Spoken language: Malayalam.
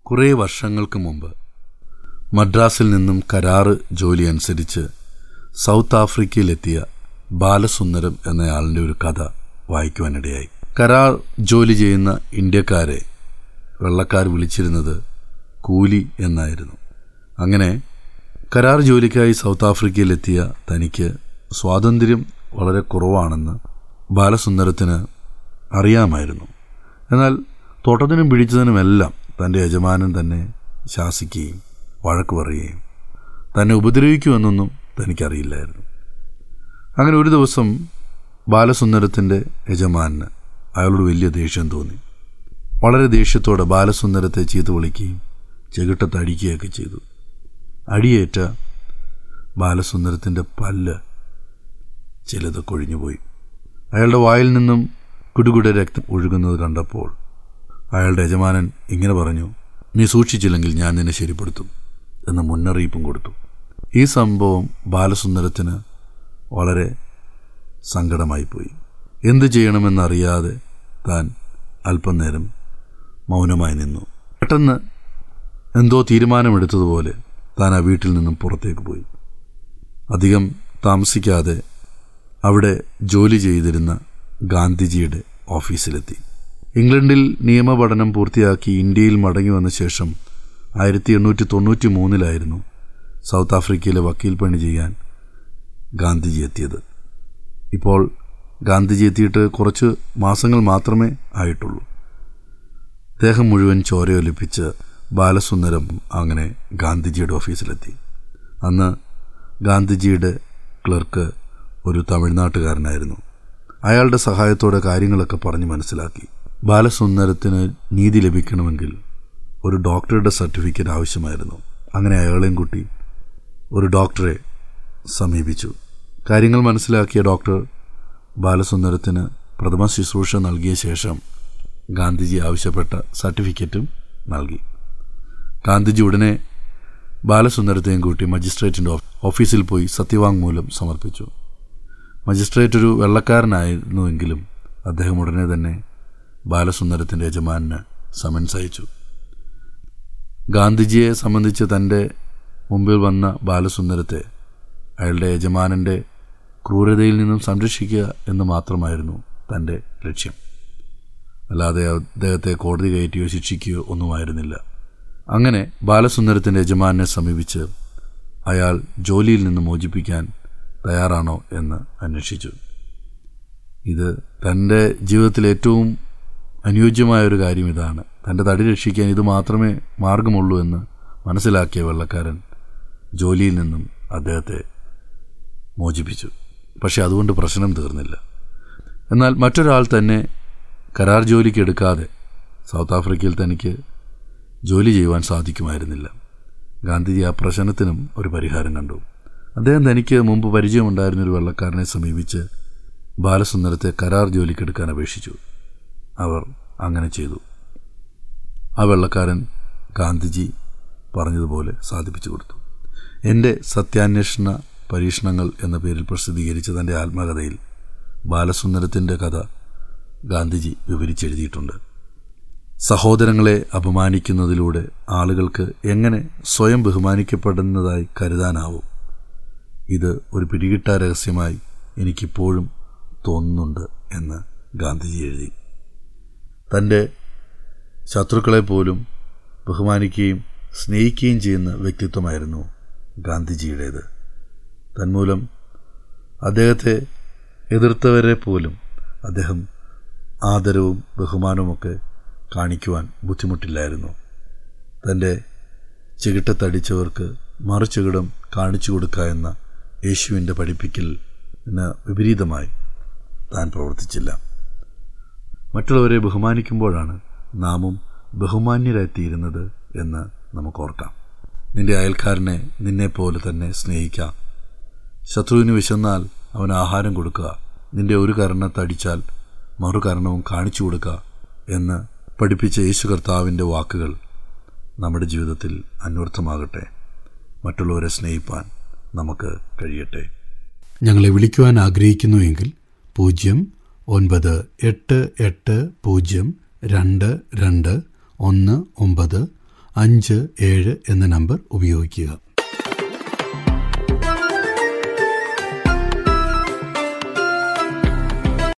കുറേ വർഷങ്ങൾക്ക് മുമ്പ് മദ്രാസിൽ നിന്നും കരാറ് ജോലി അനുസരിച്ച് സൗത്ത് ആഫ്രിക്കയിലെത്തിയ ബാലസുന്ദരം എന്നയാളിൻ്റെ ഒരു കഥ വായിക്കുവാനിടയായി കരാർ ജോലി ചെയ്യുന്ന ഇന്ത്യക്കാരെ വെള്ളക്കാർ വിളിച്ചിരുന്നത് കൂലി എന്നായിരുന്നു അങ്ങനെ കരാർ ജോലിക്കായി സൗത്ത് ആഫ്രിക്കയിലെത്തിയ തനിക്ക് സ്വാതന്ത്ര്യം വളരെ കുറവാണെന്ന് ബാലസുന്ദരത്തിന് അറിയാമായിരുന്നു എന്നാൽ തൊട്ടതിനും പിടിച്ചതിനുമെല്ലാം തൻ്റെ യജമാനൻ തന്നെ ശാസിക്കുകയും വഴക്ക് പറയുകയും തന്നെ ഉപദ്രവിക്കുമെന്നൊന്നും തനിക്കറിയില്ലായിരുന്നു അങ്ങനെ ഒരു ദിവസം ബാലസുന്ദരത്തിൻ്റെ യജമാനന് അയാളോട് വലിയ ദേഷ്യം തോന്നി വളരെ ദേഷ്യത്തോടെ ബാലസുന്ദരത്തെ ചീത്ത വിളിക്കുകയും ചെകിട്ടത്ത് അടിക്കുകയൊക്കെ ചെയ്തു അടിയേറ്റ ബാലസുന്ദരത്തിൻ്റെ പല്ല് ചിലത് കൊഴിഞ്ഞുപോയി അയാളുടെ വായിൽ നിന്നും കുടുകുട രക്തം ഒഴുകുന്നത് കണ്ടപ്പോൾ അയാളുടെ യജമാനൻ ഇങ്ങനെ പറഞ്ഞു നീ സൂക്ഷിച്ചില്ലെങ്കിൽ ഞാൻ നിന്നെ ശരിപ്പെടുത്തും എന്ന മുന്നറിയിപ്പും കൊടുത്തു ഈ സംഭവം ബാലസുന്ദരത്തിന് വളരെ സങ്കടമായിപ്പോയി എന്തു ചെയ്യണമെന്നറിയാതെ താൻ അല്പം നേരം മൗനമായി നിന്നു പെട്ടെന്ന് എന്തോ തീരുമാനമെടുത്തതുപോലെ താൻ ആ വീട്ടിൽ നിന്നും പുറത്തേക്ക് പോയി അധികം താമസിക്കാതെ അവിടെ ജോലി ചെയ്തിരുന്ന ഗാന്ധിജിയുടെ ഓഫീസിലെത്തി ഇംഗ്ലണ്ടിൽ നിയമപഠനം പൂർത്തിയാക്കി ഇന്ത്യയിൽ മടങ്ങി വന്ന ശേഷം ആയിരത്തി എണ്ണൂറ്റി തൊണ്ണൂറ്റി മൂന്നിലായിരുന്നു സൗത്ത് ആഫ്രിക്കയിലെ വക്കീൽ പണി ചെയ്യാൻ ഗാന്ധിജി എത്തിയത് ഇപ്പോൾ ഗാന്ധിജി എത്തിയിട്ട് കുറച്ച് മാസങ്ങൾ മാത്രമേ ആയിട്ടുള്ളൂ ദേഹം മുഴുവൻ ചോരയൊലിപ്പിച്ച് ബാലസുന്ദരം അങ്ങനെ ഗാന്ധിജിയുടെ ഓഫീസിലെത്തി അന്ന് ഗാന്ധിജിയുടെ ക്ലർക്ക് ഒരു തമിഴ്നാട്ടുകാരനായിരുന്നു അയാളുടെ സഹായത്തോടെ കാര്യങ്ങളൊക്കെ പറഞ്ഞ് മനസ്സിലാക്കി ബാലസുന്ദരത്തിന് നീതി ലഭിക്കണമെങ്കിൽ ഒരു ഡോക്ടറുടെ സർട്ടിഫിക്കറ്റ് ആവശ്യമായിരുന്നു അങ്ങനെ അയാളെയും കൂട്ടി ഒരു ഡോക്ടറെ സമീപിച്ചു കാര്യങ്ങൾ മനസ്സിലാക്കിയ ഡോക്ടർ ബാലസുന്ദരത്തിന് പ്രഥമ ശുശ്രൂഷ നൽകിയ ശേഷം ഗാന്ധിജി ആവശ്യപ്പെട്ട സർട്ടിഫിക്കറ്റും നൽകി ഗാന്ധിജി ഉടനെ ബാലസുന്ദരത്തെയും കൂട്ടി മജിസ്ട്രേറ്റിൻ്റെ ഓഫീസിൽ പോയി സത്യവാങ്മൂലം സമർപ്പിച്ചു മജിസ്ട്രേറ്റ് ഒരു വെള്ളക്കാരനായിരുന്നുവെങ്കിലും അദ്ദേഹം ഉടനെ തന്നെ ബാലസുന്ദരത്തിൻ്റെ യജമാനന് സമൻസ് അയച്ചു ഗാന്ധിജിയെ സംബന്ധിച്ച് തൻ്റെ മുമ്പിൽ വന്ന ബാലസുന്ദരത്തെ അയാളുടെ യജമാനൻ്റെ ക്രൂരതയിൽ നിന്നും സംരക്ഷിക്കുക എന്ന് മാത്രമായിരുന്നു തൻ്റെ ലക്ഷ്യം അല്ലാതെ അദ്ദേഹത്തെ കോടതി കയറ്റിയോ ശിക്ഷിക്കുകയോ ഒന്നുമായിരുന്നില്ല അങ്ങനെ ബാലസുന്ദരത്തിൻ്റെ യജമാനെ സമീപിച്ച് അയാൾ ജോലിയിൽ നിന്ന് മോചിപ്പിക്കാൻ തയ്യാറാണോ എന്ന് അന്വേഷിച്ചു ഇത് തൻ്റെ ജീവിതത്തിൽ ഏറ്റവും അനുയോജ്യമായ ഒരു കാര്യം ഇതാണ് തൻ്റെ തടി രക്ഷിക്കാൻ ഇത് മാത്രമേ മാർഗമുള്ളൂ എന്ന് മനസ്സിലാക്കിയ വെള്ളക്കാരൻ ജോലിയിൽ നിന്നും അദ്ദേഹത്തെ മോചിപ്പിച്ചു പക്ഷെ അതുകൊണ്ട് പ്രശ്നം തീർന്നില്ല എന്നാൽ മറ്റൊരാൾ തന്നെ കരാർ ജോലിക്ക് എടുക്കാതെ സൗത്ത് ആഫ്രിക്കയിൽ തനിക്ക് ജോലി ചെയ്യുവാൻ സാധിക്കുമായിരുന്നില്ല ഗാന്ധിജി ആ പ്രശ്നത്തിനും ഒരു പരിഹാരം കണ്ടു അദ്ദേഹം തനിക്ക് മുമ്പ് പരിചയമുണ്ടായിരുന്ന ഒരു വെള്ളക്കാരനെ സമീപിച്ച് ബാലസുന്ദരത്തെ കരാർ ജോലിക്കെടുക്കാൻ അപേക്ഷിച്ചു അവർ അങ്ങനെ ചെയ്തു ആ വെള്ളക്കാരൻ ഗാന്ധിജി പറഞ്ഞതുപോലെ സാധിപ്പിച്ചു കൊടുത്തു എൻ്റെ സത്യാന്വേഷണ പരീക്ഷണങ്ങൾ എന്ന പേരിൽ പ്രസിദ്ധീകരിച്ച തൻ്റെ ആത്മകഥയിൽ ബാലസുന്ദരത്തിൻ്റെ കഥ ഗാന്ധിജി വിവരിച്ചെഴുതിയിട്ടുണ്ട് സഹോദരങ്ങളെ അപമാനിക്കുന്നതിലൂടെ ആളുകൾക്ക് എങ്ങനെ സ്വയം ബഹുമാനിക്കപ്പെടുന്നതായി കരുതാനാവും ഇത് ഒരു പിടികിട്ട രഹസ്യമായി എനിക്കിപ്പോഴും തോന്നുന്നുണ്ട് എന്ന് ഗാന്ധിജി എഴുതി തൻ്റെ ശത്രുക്കളെ പോലും ബഹുമാനിക്കുകയും സ്നേഹിക്കുകയും ചെയ്യുന്ന വ്യക്തിത്വമായിരുന്നു ഗാന്ധിജിയുടേത് തന്മൂലം അദ്ദേഹത്തെ എതിർത്തവരെ പോലും അദ്ദേഹം ആദരവും ബഹുമാനവുമൊക്കെ കാണിക്കുവാൻ ബുദ്ധിമുട്ടില്ലായിരുന്നു തൻ്റെ ചികിട്ടത്തടിച്ചവർക്ക് മറുചികിടം കാണിച്ചു കൊടുക്കുക എന്ന യേശുവിൻ്റെ പഠിപ്പിക്കലിന് വിപരീതമായി താൻ പ്രവർത്തിച്ചില്ല മറ്റുള്ളവരെ ബഹുമാനിക്കുമ്പോഴാണ് നാമും ബഹുമാന്യരായിത്തീരുന്നത് എന്ന് നമുക്കോർക്കാം നിന്റെ അയൽക്കാരനെ നിന്നെപ്പോലെ തന്നെ സ്നേഹിക്കാം ശത്രുവിന് വിശന്നാൽ അവന് ആഹാരം കൊടുക്കുക നിന്റെ ഒരു കരണത്തടിച്ചാൽ മറുകരണവും കാണിച്ചു കൊടുക്കുക എന്ന് പഠിപ്പിച്ച യേശു കർത്താവിൻ്റെ വാക്കുകൾ നമ്മുടെ ജീവിതത്തിൽ അന്വർത്ഥമാകട്ടെ മറ്റുള്ളവരെ സ്നേഹിപ്പാൻ നമുക്ക് കഴിയട്ടെ ഞങ്ങളെ വിളിക്കുവാൻ ആഗ്രഹിക്കുന്നുവെങ്കിൽ പൂജ്യം ഒൻപത് എട്ട് എട്ട് പൂജ്യം രണ്ട് രണ്ട് ഒന്ന് ഒമ്പത് അഞ്ച് ഏഴ് എന്ന നമ്പർ ഉപയോഗിക്കുക